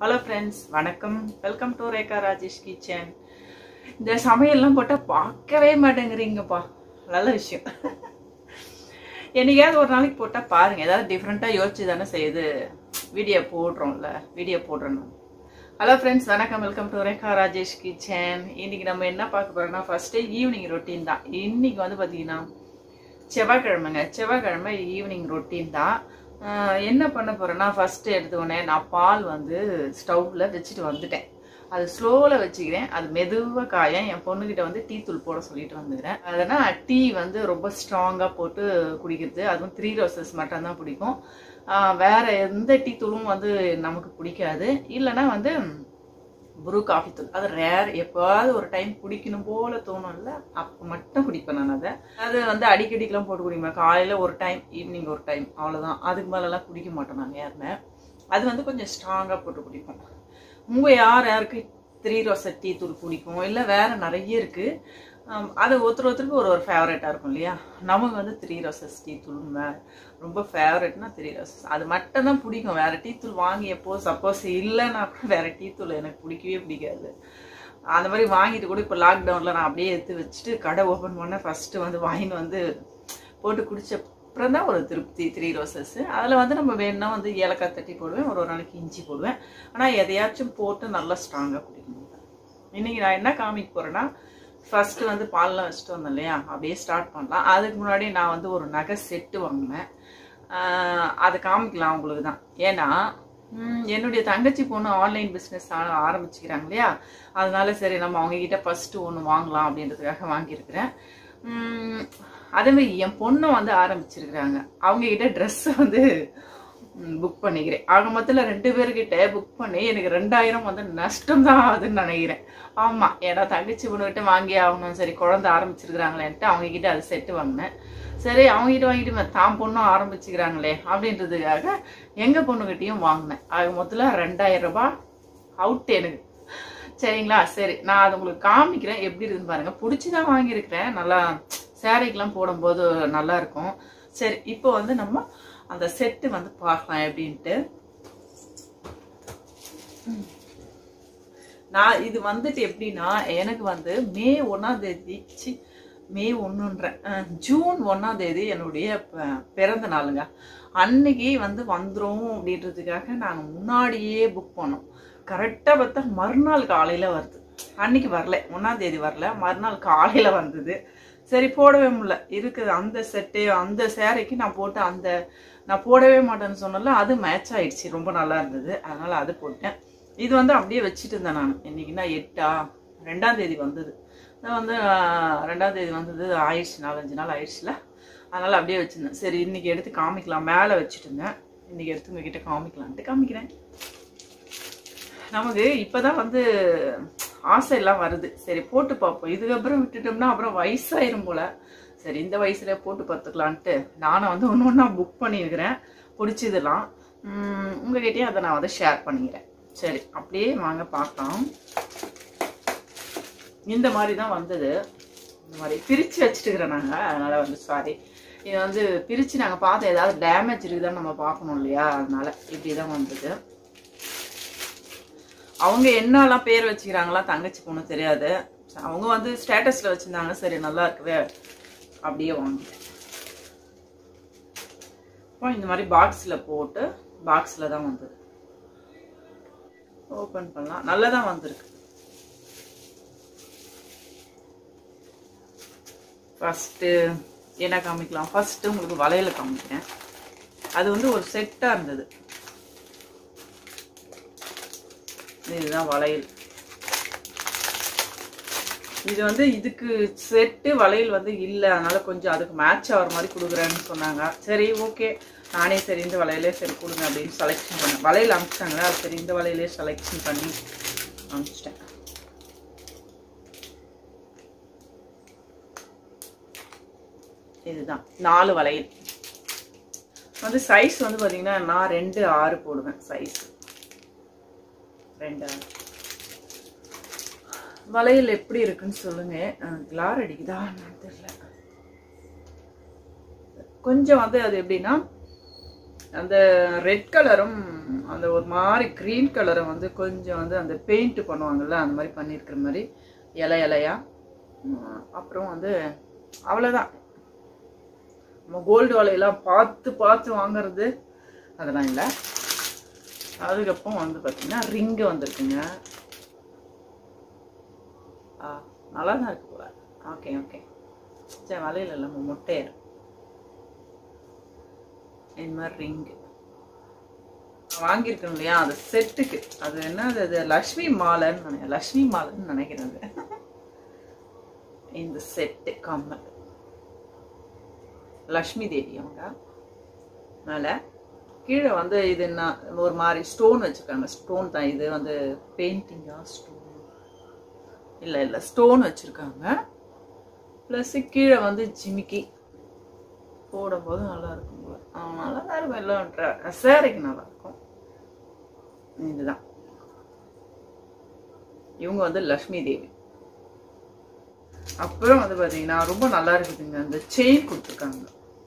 Hello friends வணக்கம் welcome to Rekha Rajesh kitchen இந்த சமையல்லாம் போட்டால் பார்க்கவே மாட்டேங்கிறீங்கப்பா நல்ல விஷயம் என்னைக்காவது ஒரு நாளைக்கு போட்டால் பாருங்க ஏதாவது டிஃப்ரெண்ட்டாக யோசிச்சு தானே செய்யுது வீடியோ போடுறோம்ல வீடியோ போடுறோம் ஹலோ ஃப்ரெண்ட்ஸ் வணக்கம் welcome to Rekha Rajesh kitchen இன்னைக்கு நம்ம என்ன பார்க்க போறோம்னா ஃபர்ஸ்ட் ஈவினிங் ரொட்டீன் தான் இன்னைக்கு வந்து பார்த்தீங்கன்னா செவ்வாய்க்கிழமைங்க செவ்வாய்க்கிழமை ஈவினிங் ரொட்டீன் தான் ஆஹ் என்ன பண்ண போறேன்னா ஃபர்ஸ்ட் எடுத்த உடனே நான் பால் வந்து ஸ்டவ்ல வச்சுட்டு வந்துட்டேன் அது ஸ்லோவில் வச்சுக்கிறேன் அது மெதுவாக காயம் என் பொண்ணுகிட்ட வந்து டீ தூள் போட சொல்லிட்டு வந்துக்கிறேன் அதனால் டீ வந்து ரொம்ப ஸ்ட்ராங்காக போட்டு குடிக்கிறது அதுவும் த்ரீ ரோசஸ் மட்டும்தான் பிடிக்கும் ஆஹ் வேற எந்த டீ தூளும் வந்து நமக்கு பிடிக்காது இல்லைன்னா வந்து ப்ரூ காஃபி தூள் அது ரேர் எப்போவாவது ஒரு டைம் குடிக்கணும் போல தோணும்ல அப்போ மட்டும் குடிப்பேன் நான் அதை அது வந்து அடிக்கடிக்கெல்லாம் போட்டு குடிப்பேன் காலையில் ஒரு டைம் ஈவினிங் ஒரு டைம் அவ்வளோதான் அதுக்கு மேலெல்லாம் குடிக்க மாட்டோம் நாங்கள் யாருமே அது வந்து கொஞ்சம் ஸ்ட்ராங்காக போட்டு குடிப்போம் உங்கள் யார் யாருக்கு த்ரீ ரோச டீ தூள் பிடிக்கும் இல்லை வேற நிறைய இருக்கு ஆம், அது ஒருத்தர் ஒருத்தருக்கு ஒரு ஒரு ஃபேவரட்டாக இருக்கும் இல்லையா நமக்கு வந்து த்ரீ ரோசஸ் டீ தூள் மே- ரொம்ப ஃபேவரட்னா த்ரீ ரோசஸ் அது மட்டும் தான் பிடிக்கும் வேற டீ தூள் வாங்கி எப்போ சப்போஸ் இல்லைன்னா கூட வேற டீ தூள் எனக்கு பிடிக்கவே பிடிக்காது அந்த மாதிரி வாங்கிட்டு கூட இப்போ லாக்டவுனில் நான் அப்படியே எடுத்து வச்சுட்டு கடை ஓப்பன் பண்ண ஃபர்ஸ்ட் வந்து வாங்கிட்டு வந்து போட்டு குடிச்ச அப்புறம் தான் ஒரு திருப்தி த்ரீ ரோசஸ் அதில் வந்து நம்ம வேணும்னா வந்து ஏலக்காய் தட்டி போடுவேன் ஒரு ஒரு நாளைக்கு இஞ்சி போடுவேன் ஆனால் எதையாச்சும் போட்டு நல்லா ஸ்ட்ராங்காக குடிக்கணும் இன்னைக்கு நான் என்ன காமிக்க போறேன்னா ஃபர்ஸ்ட் வந்து பால்லாம் வச்சுட்டு வந்தேன் இல்லையா அப்படியே ஸ்டார்ட் பண்ணலாம் அதுக்கு முன்னாடி நான் வந்து ஒரு நகை செட்டு வாங்கினேன் ஆஹ் அதை காமிக்கலாம் உங்களுக்கு தான் ஏன்னா ம், என்னுடைய தங்கச்சி பொண்ணு ஆன்லைன் பிஸ்னஸ் ஆரம்பிச்சுக்கிறாங்க இல்லையா அதனால சரி நம்ம அவங்க கிட்ட ஃபர்ஸ்ட் ஒன்று வாங்கலாம் அப்படின்றதுக்காக வாங்கியிருக்கிறேன் ம், அதே மாதிரி என் பொண்ணும் வந்து ஆரம்பிச்சிருக்கிறாங்க அவங்க கிட்ட ட்ரெஸ் வந்து புக் பண்ணிக்கிறேன் ஆக மொத்தத்தில் ரெண்டு பேர்கிட்ட புக் பண்ணி எனக்கு ரெண்டாயிரம் வந்து நஷ்டம் தான் ஆகுதுன்னு நினைக்கிறேன் ஆமாம் ஏன்னா தங்கச்சி பொண்ணுகிட்ட வாங்கி ஆகணும் சரி குழந்தை ஆரம்பிச்சிருக்கிறாங்களேன்ட்டு அவங்க கிட்ட அது செட்டு வாங்கினேன் சரி அவங்க கிட்ட வாங்கிட்டு ம- தான் பொண்ணும் ஆரம்பிச்சுக்கிறாங்களே அப்படின்றதுக்காக எங்க பொண்ணுகிட்டயும் வாங்கினேன் ஆக மொத்தத்தில் ரெண்டாயிரம் ரூபாய் அவுட் எனக்கு சரிங்களா சரி நான் அது உங்களுக்கு காமிக்கிறேன் எப்படி இருக்குன்னு பாருங்க பிடிச்சிதான் வாங்கியிருக்கிறேன் நல்லா சாரிக்கெல்லாம் போடும்போது நல்லா இருக்கும் சரி இப்போ வந்து நம்ம அந்த செட்டு வந்து பார்க்கலாம் எப்படின்ட்டு ம். நான் இது வந்துட்டு எப்படின்னா எனக்கு வந்து மே ஒன்னாம் தேதி சி, மே ஒன்றுன்றேன் ஜூன் ஒன்னாம் தேதி என்னுடைய ப- பிறந்த நாளுங்க அன்னைக்கு வந்து வந்துரும் அப்படின்றதுக்காக நாங்கள் முன்னாடியே புக் பண்ணோம் கரெக்டாக பார்த்தா மறுநாள் காலையில் வருது அன்னைக்கு வரல ஒன்றாம் தேதி வரல மறுநாள் காலையில் வந்தது சரி போடவே முடியல இருக்குது அந்த செட்டு அந்த சேரீக்கு நான் போட்டு அந்த நான் போடவே மாட்டேன்னு சொன்னல அது மேட்ச் ஆயிடுச்சு ரொம்ப நல்லா இருந்தது அதனால அது போட்டேன் இது வந்து அப்படியே வச்சுட்டு இருந்தேன் நான் இன்னைக்குன்னா எட்டா ரெண்டாம் தேதி வந்தது நான் வந்து ஆஹ், ரெண்டாம் தேதி வந்தது ஆயிடுச்சு நாலஞ்சு நாள் ஆயிடுச்சுல அதனால அப்படியே வச்சிருந்தேன் சரி இன்னைக்கு எடுத்து காமிக்கலாம் மேலே வச்சுட்டு இருந்தேன் இன்னைக்கு எடுத்து உங்ககிட்ட காமிக்கலான்ட்டு காமிக்கிறேன் நமக்கு இப்பதான் வந்து ஆசை எல்லாம் வருது சரி போட்டு பார்ப்போம் இதுக்கப்புறம் விட்டுட்டோம்னா அப்புறம் வயசாயிரும் போல சரி இந்த வயசுல போட்டு பார்த்துக்கலான்ட்டு நானும் வந்து ஒன்று ஒன்றா புக் பண்ணியிருக்கிறேன் பிடிச்சதெல்லாம் உம், உங்ககிட்டயும் அதை நான் வந்து ஷேர் பண்ணிக்கிறேன் சரி அப்படியே வாங்க பார்க்கலாம் இந்த மாதிரி தான் வந்தது இந்த மாதிரி பிரித்து வச்சுட்டுக்கிறேன் நாங்கள் அதனால வந்து சாரி இது வந்து பிரித்து நாங்கள் பார்த்து ஏதாவது டேமேஜ் இருக்குதான்னு நம்ம பார்க்கணும் இல்லையா அதனால இப்படி தான் வந்தது அவங்க என்னெல்லாம் பேர் வச்சுக்கிறாங்களா தங்கச்சி பொண்ணு தெரியாது அவங்க வந்து ஸ்டேட்டஸ்ல வச்சிருந்தாங்க சரி நல்லா இருக்குவே அப்படியே வாங்கிட்டேன் இப்போ இந்த மாதிரி பாக்ஸ்ல போட்டு பாக்ஸ்ல தான் வந்தது ஓபன் பண்ணலாம் நல்லா தான் வந்திருக்கு ஃபர்ஸ்ட் என்ன காமிக்கலாம் ஃபர்ஸ்ட் உங்களுக்கு வளையல காமிக்கிறேன் அது வந்து ஒரு செட்டா இருந்தது இதுதான் வளையல் இது வந்து இதுக்கு செட்டு வளையல் வந்து இல்லை அதனால கொஞ்சம் அதுக்கு மேட்ச் ஆகிற மாதிரி கொடுக்குறேன்னு சொன்னாங்க சரி ஓகே நானே சரி இந்த வளையலே சரி கொடுங்க அப்படின்னு செலெக்ஷன் பண்ணேன் வளையல் அனுப்பிச்சிட்டாங்களா சரி இந்த வளையலே செலெக்ஷன் பண்ணி அனுப்பிச்சிட்டேன் இதுதான் நாலு வளையல் வந்து சைஸ் வந்து பார்த்தீங்கன்னா நான் ரெண்டு ஆறு போடுவேன் சைஸ் ரெண்டு ஆறு வளையல் எப்படி இருக்குன்னு சொல்லுங்க கிளார் அடிக்குதா என்னன்னு தெரியல கொஞ்சம் வந்து அது எப்படின்னா அந்த ரெட் கலரும் அந்த ஒரு மாதிரி க்ரீன் கலரை வந்து கொஞ்சம் வந்து அந்த பெயிண்ட் பண்ணுவாங்கல்ல அந்த மாதிரி பண்ணியிருக்கிற மாதிரி இலை இலையா உம், அப்புறம் வந்து அவ்வளோதான் நம்ம கோல்டு வலையெல்லாம் பார்த்து பார்த்து வாங்குறது அதெல்லாம் இல்லை அதுக்கப்புறம் வந்து பார்த்தீங்கன்னா ரிங்கு வந்திருக்குங்க ஆ நல்லா தான் இருக்கு போல ஓகே ஓகே சரி வலையில் இல்லாம முட்டையர் இந்த மாதிரி ரிங்கு வாங்கியிருக்கேன் இல்லையா அது செட்டுக்கு அது என்ன அது அது லக்ஷ்மி மாலைன்னு நினைக்கிறேன் லக்ஷ்மி மாலைன்னு நினைக்கிறேன் அது. இந்த செட்டு கம்மல் லக்ஷ்மி தேவி அவங்க மேலே கீழே வந்து இது என்ன ஒரு மாதிரி ஸ்டோன் வச்சுருக்காங்க ஸ்டோன் தான் இது வந்து பெயிண்டிங்கா ஸ்டோன் இல்லை இல்லை ஸ்டோன் வச்சுருக்காங்க ப்ளஸ் கீழே வந்து ஜிமிக்கி போடும்போது நல்லா இருக்கும் போல ஆ, நல்லா தான் இருக்கும் எல்லாம் ட்ர- சேரைக்கு நல்லா இருக்கும் இதுதான் இவங்க வந்து லக்ஷ்மி தேவி அப்புறம் வந்து பார்த்தீங்கன்னா ரொம்ப நல்லா இருக்குதுங்க அந்த செயின் கொடுத்துருக்காங்க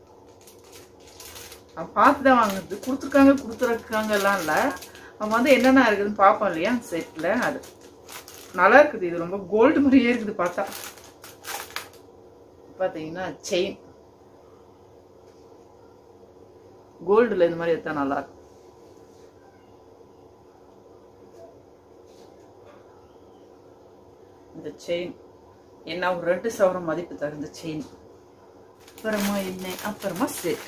அவன் பார்த்து தான் வாங்குறது கொடுத்துருக்காங்க கொடுத்துருக்காங்க எல்லாம் இல்லை அவன் வந்து என்னென்ன இருக்குதுன்னு பார்ப்பான் இல்லையா செட்டில் அது நல்லா இருக்குது இது ரொம்ப கோல்டு மாதிரியே இருக்குது பார்த்தா பார்த்தீங்கன்னா செயின் கோல்டில் இந்த மாதிரி எடுத்தா நல்லா இருக்கும் இந்த செயின் என்ன ஒரு ரெண்டு சவரம் மதிப்பு தகுந்த செயின் அப்புறமா என்ன அப்புறமா செட்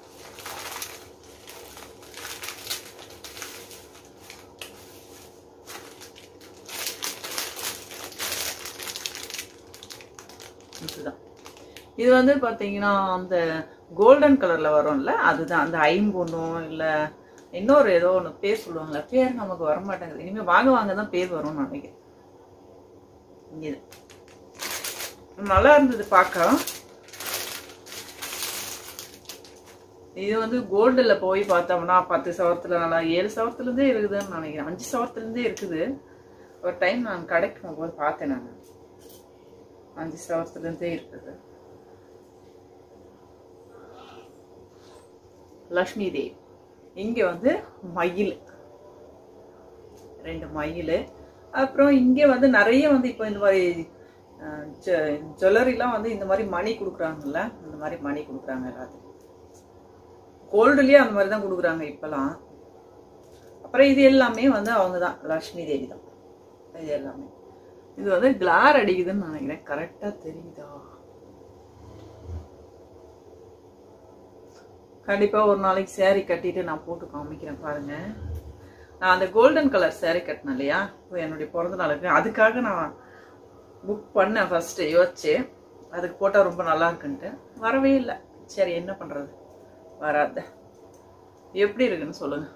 இதுதான் இது வந்து பார்த்தீங்கன்னா அந்த கோல்டன் கலர்ல வரும்ல அதுதான் அந்த ஐம்பொன்னும் இல்லை இன்னொரு ஏதோ ஒன்று பேர் சொல்லுவாங்கல்ல பேர் நமக்கு வர மாட்டேங்குது இனிமேல் வாங்க வாங்க தான் பேர் வரும்னு நினைக்கிறேன் இது நல்லா இருந்தது பார்க்க இது வந்து கோல்டில் போய் பார்த்தோம்னா பத்து சவரத்தில் நல்லா ஏழு சவரத்துலேருந்தே இருக்குதுன்னு நினைக்கிறேன் அஞ்சு சவரத்துலேருந்தே இருக்குது ஒரு டைம் நான் கடைக்கு போகும்போது பார்த்தேன் நான் அஞ்சு சவரத்துலேருந்தே இருக்குது லக்ஷ்மி தேவி இங்கே வந்து மயில் ரெண்டு மயில் அப்புறம் இங்கே வந்து நிறைய வந்து இப்போ இந்த மாதிரி ஜுவல்லரிலாம் வந்து இந்த மாதிரி மணி கொடுக்குறாங்கல்ல இந்த மாதிரி மணி கொடுக்குறாங்க எல்லாத்துக்கும் கோல்டுலேயே அந்த மாதிரி தான் கொடுக்குறாங்க இப்போலாம் அப்புறம் இது எல்லாமே வந்து அவங்க தான் லக்ஷ்மி தேவி தான் இது எல்லாமே இது வந்து கிளார் அடிக்குதுன்னு நினைக்கிறேன் கரெக்டாக தெரியுதா கண்டிப்பாக ஒரு நாளைக்கு saree கட்டிட்டு நான் போட்டு காமிக்கிறேன் பாருங்க நான் அந்த கோல்டன் கலர் saree கட்டினேன் இல்லையா இப்போ என்னுடைய பிறந்த நாளுக்கு அதுக்காக நான் புக் பண்ணேன் ஃபர்ஸ்ட் யோசிச்சு அதுக்கு போட்டால் ரொம்ப நல்லா இருக்குன்ட்டு வரவே இல்லை சரி என்ன பண்ணுறது வராத எப்படி இருக்குன்னு சொல்லுங்க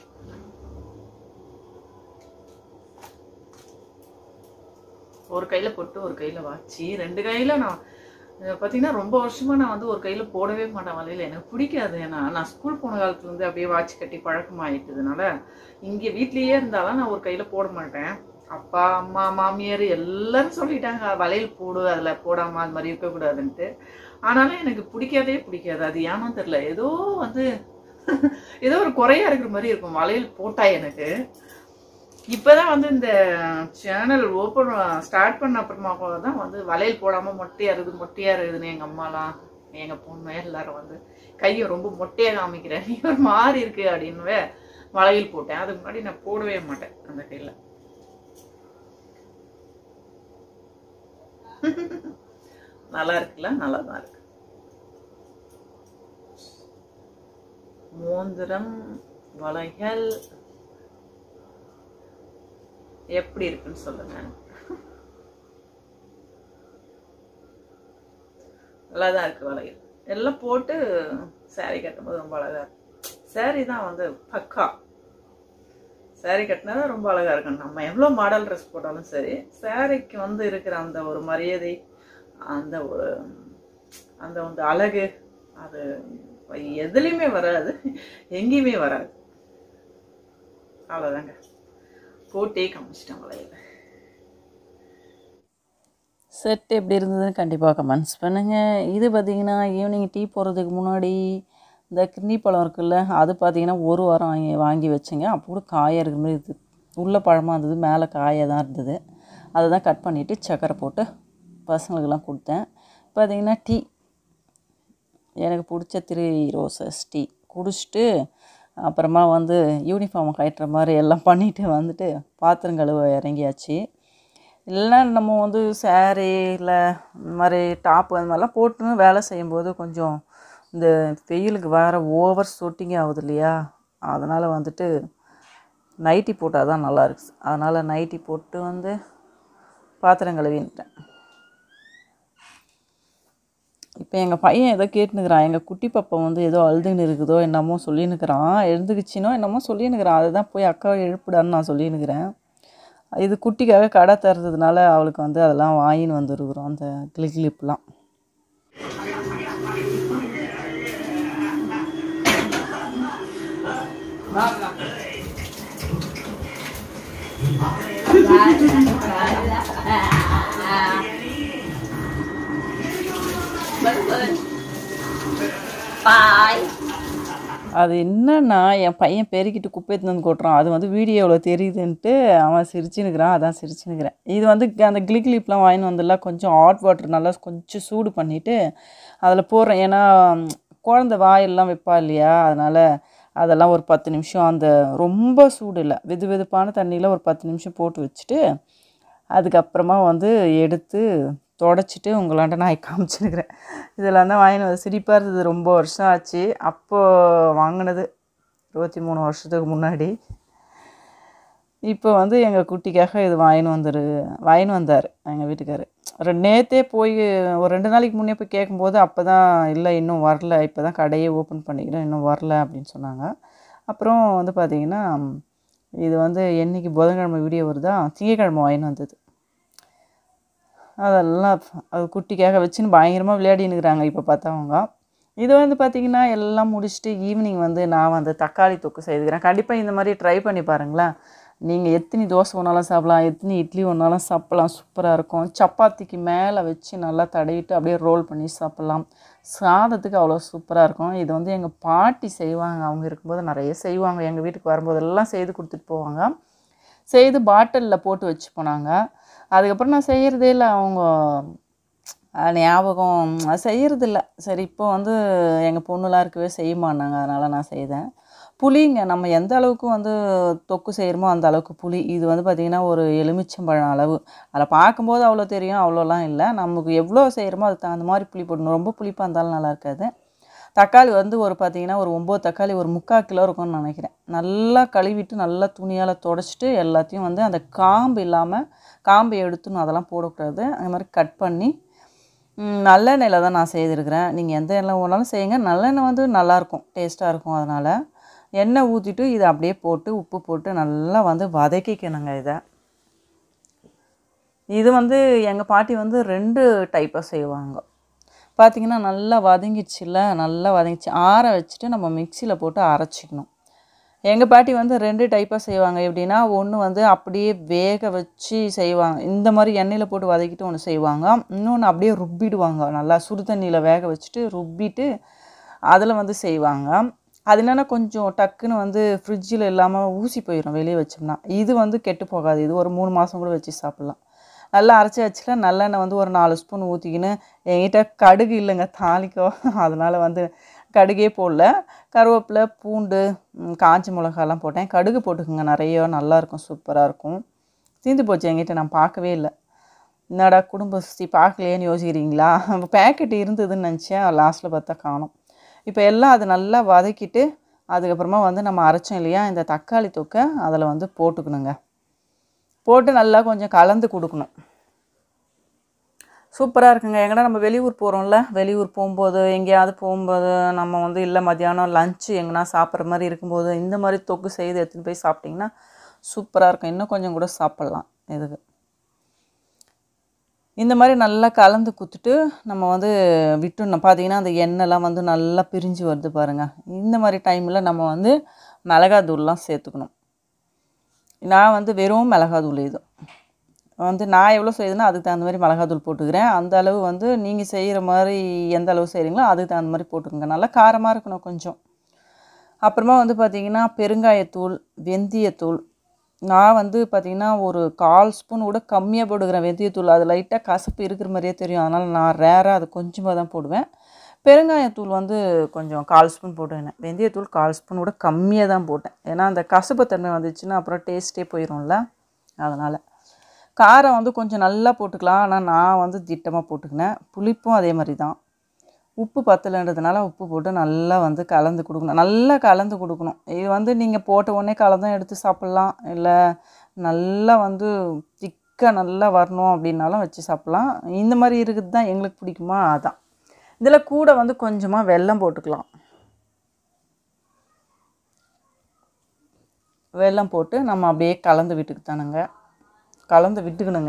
ஒரு கையில போட்டு ஒரு கையில வாச்சி ரெண்டு கையில நான் அஹ் பாத்தீங்கன்னா ரொம்ப வருஷமா நான் வந்து ஒரு கையில போடவே மாட்டேன் வலையில எனக்கு பிடிக்காது ஏன்னா நான் ஸ்கூல் போன காலத்துல இருந்து அப்படியே வாட்ச் கட்டி பழக்கமாயிட்டதுனால இங்க வீட்லயே இருந்தாலும் நான் ஒரு கையில போட மாட்டேன் அப்பா அம்மா மாமியார் எல்லாரும் சொல்லிட்டாங்க வளையல் போடு அதுல போடாம அது மாதிரி இருக்கக்கூடாதுன்ட்டு ஆனாலும் எனக்கு பிடிக்காதே பிடிக்காது அது ஏனோ தெரியல ஏதோ வந்து ஏதோ ஒரு குறையா இருக்கிற மாதிரி இருக்கும் வளையல் போட்டா எனக்கு இப்பதான் வந்து இந்த சேனல் ஓப்பன் ஸ்டார்ட் பண்ண அப்புறமா தான் வந்து வளையல் போடாம மொட்டையா இருக்குது மொட்டையா இருக்குதுன்னு எங்க அம்மாலாம் எங்க பொண்ணு எல்லாரும் வந்து கையை ரொம்ப மொட்டையா காமிக்கிறேன் நீ ஒரு மாதிரி இருக்கு அப்படின்னு வளையல் போட்டேன் அதுக்கு முன்னாடி நான் போடவே மாட்டேன் அந்த கையில நல்லா இருக்குல்ல நல்லா தான் இருக்கு மோந்திரம் வளையல் எப்படி இருக்குன்னு சொல்லுங்க நல்லா தான் இருக்கு வளையல் எல்லாம் போட்டு saree கட்டும்போது ரொம்ப அழகா இருக்கு saree தான் வந்து பக்கா saree கட்டினா தான் ரொம்ப அழகா இருக்கும் நம்ம எவ்வளோ மாடல் ட்ரெஸ் போட்டாலும் சரி சாரிக்கு வந்து இருக்கிற அந்த ஒரு மரியாதை அந்த ஒரு அந்த வந்து அழகு அது எதுலேயுமே வராது எங்கேயுமே வராது அவ்வளோதாங்க போட்டே காமிச்சிட்டேன் வளையல செட் எப்படி இருந்ததுன்னு கண்டிப்பாக கமெண்ட்ஸ் பண்ணுங்கள் இது பார்த்தீங்கன்னா ஈவினிங் டீ போகிறதுக்கு முன்னாடி இந்த கிர்னி பழம் இருக்குல்ல அது பார்த்தீங்கன்னா ஒரு வாரம் வாங்கி வாங்கி வச்சேங்க அப்போ கூட காயாக இருக்கிற மாதிரி இது உள்ள பழமாக இருந்தது மேலே காயாக தான் இருந்தது அதை தான் கட் பண்ணிவிட்டு சக்கரை போட்டு பசங்களுக்கெல்லாம் கொடுத்தேன் பார்த்தீங்கன்னா டீ எனக்கு பிடிச்ச த்ரீ ரோசஸ் டீ குடிச்சிட்டு அப்புறமா வந்து யூனிஃபார்ம் கட்டுற மாதிரி எல்லாம் பண்ணிட்டு வந்துட்டு பாத்திரம் கழுவ இறங்கியாச்சு இல்லைன்னா நம்ம வந்து saree இல்லை இந்த மாதிரி டாப்பு அந்த மாதிரிலாம் போட்டுன்னு வேலை செய்யும்போது கொஞ்சம் இந்த வெயிலுக்கு வேறு ஓவர் சொட்டிங் ஆகுது இல்லையா அதனால் வந்துட்டு நைட்டி போட்டால் தான் நல்லா இருக்கு அதனால் நைட்டி போட்டு வந்து பாத்திரம் கழுவின்ட்டேன் இப்போ எங்கள் பையன் ஏதோ கேட்டுனுக்குறான் எங்கள் குட்டி பாப்பா வந்து ஏதோ அழுதுன்னு இருக்குதோ என்னமோ சொல்லினுக்கிறான் எழுந்துக்குச்சினோ என்னமோ சொல்லினுக்கிறான் அதுதான் போய் அக்காவை எழுப்புடான்னு நான் சொல்லினுக்கிறேன் இது குட்டிக்காக கடை தர்றதுனால அவளுக்கு வந்து அதெல்லாம் வாங்கின்னு வந்துருக்குறோம் அந்த கிளி கிளிப்லாம் அது என்னன்னா என் பையன் பெருக்கிட்டு குப்பை எடுத்துன்னு வந்து கொட்டுறான் அது வந்து வீடியோவில் தெரியுதுன்ட்டு அவன் சிரிச்சுன்னுக்கிறான் அதான் சிரிச்சுன்னுக்கிறேன் இது வந்து க- அந்த கிளி கிளிப்லாம் வாங்கின்னு வந்துடலாம் கொஞ்சம் ஹாட் வாட்டர் நல்லா கொஞ்சம் சூடு பண்ணிவிட்டு அதில் போடுறேன் ஏன்னா ம், குழந்த வாயெல்லாம் வைப்பா இல்லையா அதனால் அதெல்லாம் ஒரு பத்து நிமிஷம் அந்த ரொம்ப சூடு இல்லை வெது வெதுப்பான தண்ணியில் ஒரு பத்து நிமிஷம் போட்டு வச்சுட்டு அதுக்கப்புறமா வந்து எடுத்து தொடச்சிட்டு உங்களாண்ட நான் காமிச்சிருக்கிறேன் இதெல்லாம் தான் வாங்கினது சிரிப்பாக இருந்தது ரொம்ப வருஷம் ஆச்சு அப்போ வாங்கினது இருபத்தி மூணு வருஷத்துக்கு முன்னாடி இப்போ வந்து எங்கள் குட்டிக்காக இது வாங்கின்னு வந்துரு வாங்கின்னு வந்தார் எங்கள் வீட்டுக்காரர் ரெண்டு நேற்றே போய் ஒரு ரெண்டு நாளைக்கு முன்னே போய் கேட்கும்போது அப்போ தான் இல்லை இன்னும் வரல இப்போ தான் கடையே ஓப்பன் பண்ணிக்கிறோம் இன்னும் வரல அப்படின்னு சொன்னாங்க அப்புறம் வந்து பார்த்தீங்கன்னா இது வந்து என்னைக்கு புதன்கிழமை வீடியோ வருதா திங்கக்கிழமை வாங்கின்னு வந்தது அதெல்லாம் அது குட்டிக்காக வச்சுன்னு பயங்கரமாக விளையாடினுக்கிறாங்க இப்போ பார்த்தவங்க இது வந்து பார்த்திங்கன்னா எல்லாம் முடிச்சுட்டு ஈவினிங் வந்து நான் வந்து தக்காளி தொக்கு செய்துக்கிறேன் கண்டிப்பாக இந்த மாதிரி ட்ரை பண்ணி பாருங்களேன் நீங்கள் எத்தனை தோசை ஒன்றாலும் சாப்பிடலாம் எத்தனை இட்லி ஒன்றாலும் சாப்பிடலாம் சூப்பராக இருக்கும் சப்பாத்திக்கு மேலே வச்சு நல்லா தடவிட்டு அப்படியே ரோல் பண்ணி சாப்பிட்லாம் சாதத்துக்கு அவ்வளோ சூப்பராக இருக்கும் இது வந்து எங்கள் பாட்டி செய்வாங்க அவங்க இருக்கும்போது நிறைய செய்வாங்க எங்கள் வீட்டுக்கு வரும்போதெல்லாம் செய்து கொடுத்துட்டு போவாங்க செய்து பாட்டிலில் போட்டு வச்சு போனாங்க அதுக்கப்புறம் நான் செய்கிறதே இல்லை அவங்க அஹ், ஞாபகம் அது செய்கிறதில்ல சரி இப்போ வந்து எங்கள் பொண்ணுலாம் இருக்கவே செய்ய மாட்டாங்க அதனால் நான் செய்தேன் புளிங்க நம்ம எந்த அளவுக்கு வந்து தொக்கு செய்கிறோமோ அந்த அளவுக்கு புளி இது வந்து பார்த்திங்கன்னா ஒரு எலுமிச்சம்பழம் அளவு அதில் பார்க்கும்போது அவ்வளோ தெரியும் அவ்வளோலாம் இல்லை நமக்கு எவ்வளோ செய்கிறோமோ அதுக்கு தகுந்த மாதிரி புளி போடணும் ரொம்ப புளிப்பாக இருந்தாலும் நல்லா இருக்காது தக்காளி வந்து ஒரு பார்த்தீங்கன்னா ஒரு ஒம்பது தக்காளி ஒரு முக்கால் கிலோ இருக்கும்னு நினைக்கிறேன் நல்லா கழுவிட்டு நல்லா துணியால் தொடச்சிட்டு எல்லாத்தையும் வந்து அந்த காம்பு இல்லாமல் காம்பை எடுத்துணும் அதெல்லாம் போடக்கூடாது அந்த மாதிரி கட் பண்ணி ம், நல்லெண்ணெயில் தான் நான் செய்திருக்கிறேன் நீங்கள் எந்த எண்ணெய் வேணாலும் செய்யுங்க நல்லெண்ணெய் வந்து நல்லாயிருக்கும் டேஸ்ட்டாக இருக்கும் அதனால் எண்ணெய் ஊற்றிட்டு இதை அப்படியே போட்டு உப்பு போட்டு நல்லா வந்து வதக்கிக்கணுங்க இதை இது வந்து எங்கள் பாட்டி வந்து ரெண்டு டைப்பாக செய்வாங்க பார்த்தீங்கன்னா நல்லா வதங்கிடுச்சுல நல்லா வதங்கிச்சு ஆற வச்சுட்டு நம்ம மிக்சியில் போட்டு அரைச்சிக்கணும் எங்கள் பாட்டி வந்து ரெண்டு டைப்பாக செய்வாங்க எப்படின்னா ஒன்று வந்து அப்படியே வேக வச்சு செய்வாங்க இந்த மாதிரி எண்ணெயில் போட்டு வதக்கிட்டு ஒன்று செய்வாங்க இன்னொன்று அப்படியே ருப்பிடுவாங்க நல்லா சுடு தண்ணியில் வேக வச்சுட்டு ருப்பிட்டு அதில் வந்து செய்வாங்க அது என்னென்னா கொஞ்சம் டக்குன்னு வந்து ஃப்ரிட்ஜில் இல்லாமல் ஊசி போயிடும் வெளியே வச்சோம்னா இது வந்து கெட்டு போகாது இது ஒரு மூணு மாதம் கூட வச்சு சாப்பிட்லாம் நல்லா அரைச்சி வச்சுல நல்லெண்ணெய் வந்து ஒரு நாலு ஸ்பூன் ஊற்றிக்கின்னு என்கிட்ட கடுகு இல்லைங்க தாளிக்கோ அதனால் வந்து கடுகே போடல கருவேப்பிலை பூண்டு ம், காஞ்ச மிளகாலாம் போட்டேன் கடுகு போட்டுக்கோங்க நிறைய நல்லாயிருக்கும் சூப்பராக இருக்கும் தீந்து போச்சு என்கிட்ட நான் பார்க்கவே இல்லை என்னடா குடும்ப சுத்தி பார்க்கலையேன்னு யோசிக்கிறீங்களா பேக்கெட் இருந்ததுன்னு நினச்சேன் லாஸ்ட்டில் பார்த்தா காணோம் இப்போ எல்லாம் அது நல்லா வதக்கிட்டு அதுக்கப்புறமா வந்து நம்ம அரைச்சோம் இல்லையா இந்த தக்காளி தொக்கை அதில் வந்து போட்டுக்கணுங்க போட்டு நல்லா கொஞ்சம் கலந்து கொடுக்கணும் சூப்பராக இருக்குங்க எங்கன்னா நம்ம வெளியூர் போகிறோம்ல வெளியூர் போகும்போது எங்கேயாவது போகும்போது நம்ம வந்து இல்லை மத்தியானம் லஞ்சு எங்கன்னா சாப்பிட்ற மாதிரி இருக்கும்போது இந்த மாதிரி தொக்கு செய்து எடுத்துன்னு போய் சாப்பிட்டிங்கன்னா சூப்பராக இருக்கும் இன்னும் கொஞ்சம் கூட சாப்பிட்லாம் இதுக்கு இந்த மாதிரி நல்லா கலந்து குத்துட்டு நம்ம வந்து விட்டுடணும் பார்த்தீங்கன்னா அந்த எண்ணெய்லாம் வந்து நல்லா பிரிஞ்சு வருது பாருங்கள் இந்த மாதிரி டைமில் நம்ம வந்து மிளகாத்தூள்லாம் சேர்த்துக்கணும் நான் வந்து வெறும் மிளகாத்தூள் இது வந்து நான் எவ்வளோ செய்யுதுன்னா அதுக்கு தகுந்த மாதிரி மிளகாத்தூள் போட்டுக்கிறேன் அந்த அளவு வந்து நீங்கள் செய்கிற மாதிரி எந்த அளவு செய்கிறீங்களோ அதுக்கு தகுந்த மாதிரி போட்டுக்கோங்க நல்லா காரமாக இருக்கணும் கொஞ்சம் அப்புறமா வந்து பார்த்திங்கன்னா பெருங்காயத்தூள் வெந்தயத்தூள் நான் வந்து பார்த்திங்கன்னா ஒரு கால் ஸ்பூன் கூட கம்மியாக போட்டுக்கிறேன் வெந்தயத்தூள் அது லைட்டாக கசப்பு இருக்கிற மாதிரியே தெரியும் அதனால் நான் ரேராக அது கொஞ்சமாக தான் போடுவேன் பெருங்காயத்தூள் வந்து கொஞ்சம் கால் ஸ்பூன் போட்டுக்கினேன் வெந்தயத்தூள் கால் ஸ்பூன் கூட கம்மியாக தான் போட்டேன் ஏன்னா அந்த கசப்புத்தன்மை வந்துச்சுன்னா அப்புறம் டேஸ்ட்டே போயிடும்ல அதனால் காரம் வந்து கொஞ்சம் நல்லா போட்டுக்கலாம் ஆனால் நான் வந்து திட்டமாக போட்டுக்கினேன் புளிப்பும் அதே மாதிரி தான் உப்பு பத்தலைன்றதுனால உப்பு போட்டு நல்லா வந்து கலந்து கொடுக்கணும் நல்லா கலந்து கொடுக்கணும் இது வந்து நீங்கள் போட்ட உடனே கலந்தும் எடுத்து சாப்பிட்லாம் இல்லை நல்லா வந்து திக்காக நல்லா வரணும் அப்படின்னாலும் வச்சு சாப்பிட்லாம் இந்த மாதிரி இருக்குது தான் எங்களுக்கு பிடிக்குமா அதான் இதில் கூட வந்து கொஞ்சமாக வெல்லம் போட்டுக்கலாம் வெல்லம் போட்டு நம்ம அப்படியே கலந்து விட்டுக்குத்தானுங்க கலந்து விட்டுக்கணுங்க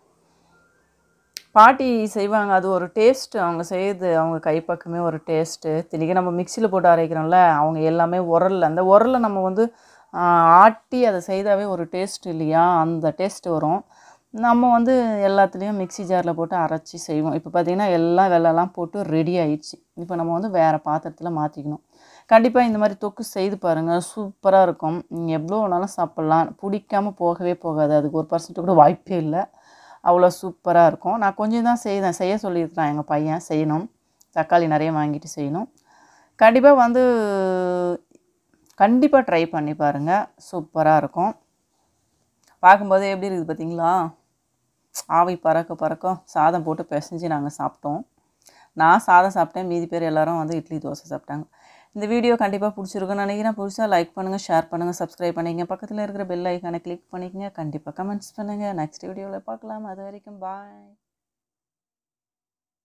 பாட்டி செய்வாங்க அது ஒரு டேஸ்ட்டு அவங்க செய்யுது அவங்க கைப்பக்கமே ஒரு டேஸ்ட்டு திணிக்க நம்ம மிக்சியில் போட்டு அரைக்கிறோம்ல அவங்க எல்லாமே உரல்ல அந்த உரல்ல நம்ம வந்து ஆ, ஆட்டி அதை செய்தாவே ஒரு டேஸ்ட் இல்லையா அந்த டேஸ்ட் வரும் நம்ம வந்து எல்லாத்துலேயும் மிக்ஸி ஜாரில் போட்டு அரைச்சி செய்வோம் இப்போ பார்த்திங்கன்னா எல்லாம் வெள்ளம்லாம் போட்டு ரெடி ஆயிடுச்சு இப்போ நம்ம வந்து வேறு பாத்திரத்தில் மாற்றிக்கணும் கண்டிப்பாக இந்த மாதிரி தொக்கு செய்து பாருங்கள் சூப்பராக இருக்கும் நீங்கள் எவ்வளோ வேணாலும் சாப்பிட்லாம் பிடிக்காம போகவே போகாது அதுக்கு ஒரு பர்சன்ட் கூட வாய்ப்பே இல்லை அவ்வளோ சூப்பராக இருக்கும் நான் கொஞ்சம் தான் செய்தேன் செய்ய சொல்லியிருக்கிறான் எங்கள் பையன் செய்யணும் தக்காளி நிறைய வாங்கிட்டு செய்யணும் கண்டிப்பாக வந்து கண்டிப்பாக ட்ரை பண்ணி பாருங்கள் சூப்பராக இருக்கும் பார்க்கும்போது எப்படி இருக்குது பார்த்தீங்களா ஆவி பறக்க பறக்கும் சாதம் போட்டு பிசைஞ்சு நாங்கள் சாப்பிட்டோம் நான் சாதம் சாப்பிட்டேன் மீதி பேர் எல்லாரும் வந்து இட்லி தோசை சாப்பிட்டாங்க இந்த வீடியோ கண்டிப்பாக பிடிச்சிருக்குன்னு நினைக்கிறேன் பிடிச்சா லைக் பண்ணுங்கள் ஷேர் பண்ணுங்கள் சப்ஸ்கிரைப் பண்ணிக்கங்க பக்கத்தில் இருக்கிற பெல் ஐக்கானை கிளிக் பண்ணிக்கங்க கண்டிப்பாக கமெண்ட்ஸ் பண்ணுங்கள் நெக்ஸ்ட் வீடியோவில் பார்க்கலாம் அது வரைக்கும் பாய்